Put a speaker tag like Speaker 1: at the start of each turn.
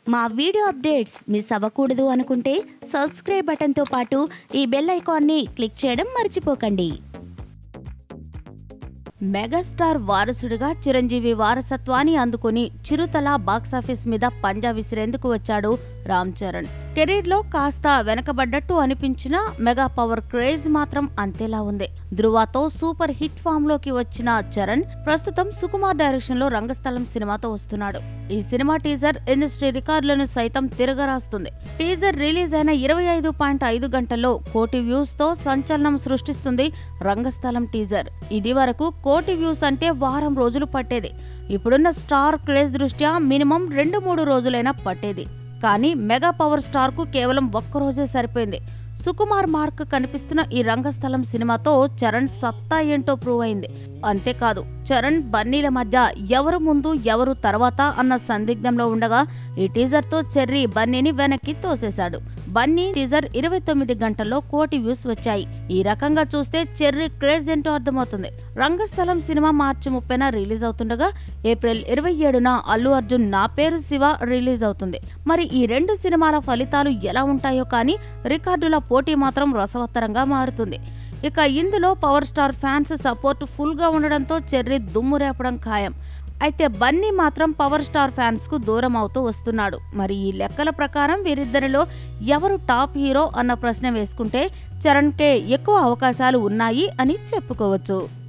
Speaker 1: మా video updates miss అవ్వకూడదు అనుకుంటే సబ్స్క్రైబ్ బటన్తో పాటు ఈ బెల్ ఐకాన్ని క్లిక్ చేయడం మర్చిపోకండి మెగాస్టార్ వారసుడిగా చిరంజీవి వారసత్వాన్ని అందుకుని చిరుతల బాక్సాఫీస్ మీద పంజా విసిరేందుకు వచ్చాడు రామ్ చరణ్ కెరీర్ లో కాస్త వెనకబడ్డట్టు అనిపించిన మెగా పవర్ క్రేజ్ మాత్రం అంతేలా ఉంది ధృవతో సూపర్ హిట్ ఫామ్ లోకి వచ్చిన చరణ్ ప్రస్తుతం సుకుమార్ డైరెక్షన్ లో రంగస్థలం సినిమాతో వస్తున్నాడు ఈ సినిమా టీజర్ ఇండస్ట్రీ రికార్డులను సైతం తిరగరాస్తుంది టీజర్ రిలీజ్ అయిన ఇరవై ఐదు పాయింట్ ఐదు గంటల్లో కోటి వ్యూస్ తో సంచలనం సృష్టిస్తుంది రంగస్థలం టీజర్ ఇది వరకు కోటి వ్యూస్ అంటే వారం రోజులు పట్టేది ఇప్పుడున్న స్టార్ క్రేజ్ దృష్ట్యా మినిమం రెండు మూడు రోజులైనా పట్టేది కానీ మెగా పవర్ స్టార్ కు కేవలం ఒక్క రోజే సరిపోయింది సుకుమార్ మార్క్ కనిపిస్తున్న ఈ రంగస్థలం సినిమాతో చరణ్ సత్తా ఏంటో ప్రూవ్ అయింది అంతేకాదు చరణ్ బన్నీల మధ్య ఎవరు ముందు ఎవరు తర్వాత అన్న సందిగ్ధంలో ఉండగా ఈ టీజర్ తో చెర్రీ బన్నీని వెనక్కి తోసేశాడు బన్నీ టీజర్ ఇరవై తొమ్మిది గంటల్లో కోటి వ్యూస్ వచ్చాయి ఈ రకంగా చూస్తే చెర్రీ క్రేజ్ ఏంటో అర్థమవుతుంది రంగస్థలం సినిమా మార్చి ముప్పైన రిలీజ్ అవుతుండగా ఏప్రిల్ ఇరవై ఏడున అల్లు అర్జున్ నా పేరు శివ రిలీజ్ అవుతుంది మరి ఈ రెండు సినిమాల ఫలితాలు ఎలా ఉంటాయో కానీ రికార్డుల పోటీ మాత్రం రసవత్తరంగా మారుతుంది ఇక ఇందులో power star fans support full గా ఉండడంతో చెర్రీ దుమ్ము రేపడం ఖాయం అయితే బన్నీ మాత్రం పవర్ స్టార్ ఫ్యాన్స్ కు దూరం అవుతూ వస్తున్నాడు మరి ఈ లెక్కల ప్రకారం వీరిద్దరిలో ఎవరు టాప్ హీరో అన్న ప్రశ్న వేసుకుంటే చరణ్ కే ఎక్కువ అవకాశాలు ఉన్నాయి అని చెప్పుకోవచ్చు